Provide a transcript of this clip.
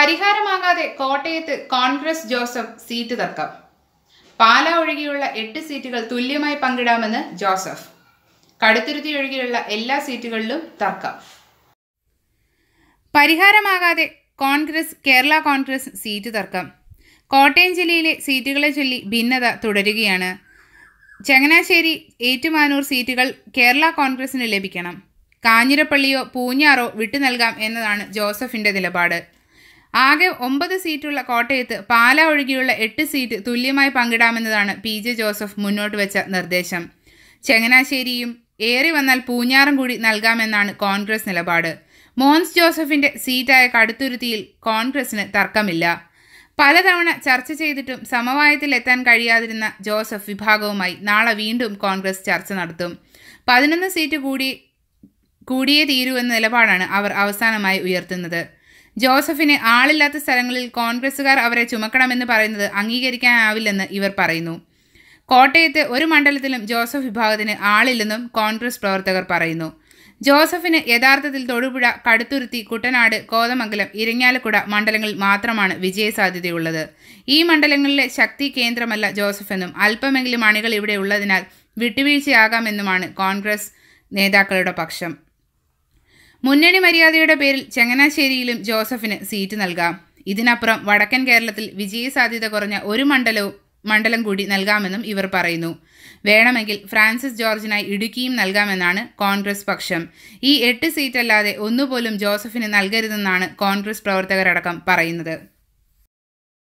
പരിഹാരമാകാതെ കോട്ടയത്ത് Congress Joseph seat തർക്കം പാല ഒഴികെയുള്ള എട്ട് സീറ്റുകൾ തുല്യമായി പങ്കിടാമെന്ന് ജോസഫ് കടുത്തുരുത്തി ഒഴികെയുള്ള എല്ലാ സീറ്റുകളിലും തർക്കം പരിഹാരമാകാതെ കോൺഗ്രസ് കേരള കോൺഗ്രസ് സീറ്റ് തർക്കം കോട്ടയം ജില്ലയിലെ സീറ്റുകളെ ചൊല്ലി ഭിന്നത തുടരുകയാണ് ചങ്ങനാശ്ശേരി ഏറ്റുമാനൂർ സീറ്റുകൾ കേരള കോൺഗ്രസിന് ലഭിക്കണം കാഞ്ഞിരപ്പള്ളിയോ പൂഞ്ഞാറോ വിട്ടു നൽകാം എന്നതാണ് ജോസഫിന്റെ നിലപാട് ആകെ ഒമ്പത് സീറ്റുള്ള കോട്ടയത്ത് പാല ഒഴികെയുള്ള എട്ട് സീറ്റ് തുല്യമായി പങ്കിടാമെന്നതാണ് പി ജെ ജോസഫ് മുന്നോട്ട് വെച്ച നിർദ്ദേശം ചങ്ങനാശ്ശേരിയും ഏറി വന്നാൽ പൂഞ്ഞാറും കൂടി നൽകാമെന്നാണ് കോൺഗ്രസ് നിലപാട് മോൻസ് ജോസഫിന്റെ സീറ്റായ കടുത്തുരുത്തിയിൽ കോൺഗ്രസിന് തർക്കമില്ല പലതവണ ചർച്ച ചെയ്തിട്ടും സമവായത്തിൽ എത്താൻ കഴിയാതിരുന്ന ജോസഫ് വിഭാഗവുമായി നാളെ വീണ്ടും കോൺഗ്രസ് ചർച്ച നടത്തും പതിനൊന്ന് സീറ്റ് കൂടി കൂടിയേ തീരൂ എന്ന നിലപാടാണ് അവർ അവസാനമായി ഉയർത്തുന്നത് ജോസഫിന് ആളില്ലാത്ത സ്ഥലങ്ങളിൽ കോൺഗ്രസുകാർ അവരെ ചുമക്കണമെന്ന് പറയുന്നത് അംഗീകരിക്കാനാവില്ലെന്ന് ഇവർ പറയുന്നു കോട്ടയത്ത് ഒരു മണ്ഡലത്തിലും ജോസഫ് വിഭാഗത്തിന് ആളില്ലെന്നും കോൺഗ്രസ് പ്രവർത്തകർ പറയുന്നു ജോസഫിന് യഥാർത്ഥത്തിൽ തൊടുപുഴ കടുത്തുരുത്തി കുട്ടനാട് കോതമംഗലം ഇരിങ്ങാലക്കുട മണ്ഡലങ്ങളിൽ മാത്രമാണ് വിജയസാധ്യതയുള്ളത് ഈ മണ്ഡലങ്ങളിലെ ശക്തി കേന്ദ്രമല്ല ജോസഫെന്നും അല്പമെങ്കിലും അണികൾ ഇവിടെ ഉള്ളതിനാൽ വിട്ടുവീഴ്ചയാകാമെന്നുമാണ് കോൺഗ്രസ് നേതാക്കളുടെ പക്ഷം മുന്നണി മര്യാദയുടെ പേരിൽ ചങ്ങനാശ്ശേരിയിലും ജോസഫിന് സീറ്റ് നൽകാം ഇതിനപ്പുറം വടക്കൻ കേരളത്തിൽ വിജയസാധ്യത കുറഞ്ഞ ഒരു മണ്ഡലവും മണ്ഡലം കൂടി നൽകാമെന്നും ഇവർ പറയുന്നു വേണമെങ്കിൽ ഫ്രാൻസിസ് ജോർജിനായി ഇടുക്കിയും നൽകാമെന്നാണ് കോൺഗ്രസ് പക്ഷം ഈ എട്ട് സീറ്റല്ലാതെ ഒന്നുപോലും ജോസഫിന് നൽകരുതെന്നാണ് കോൺഗ്രസ് പ്രവർത്തകരടക്കം പറയുന്നത്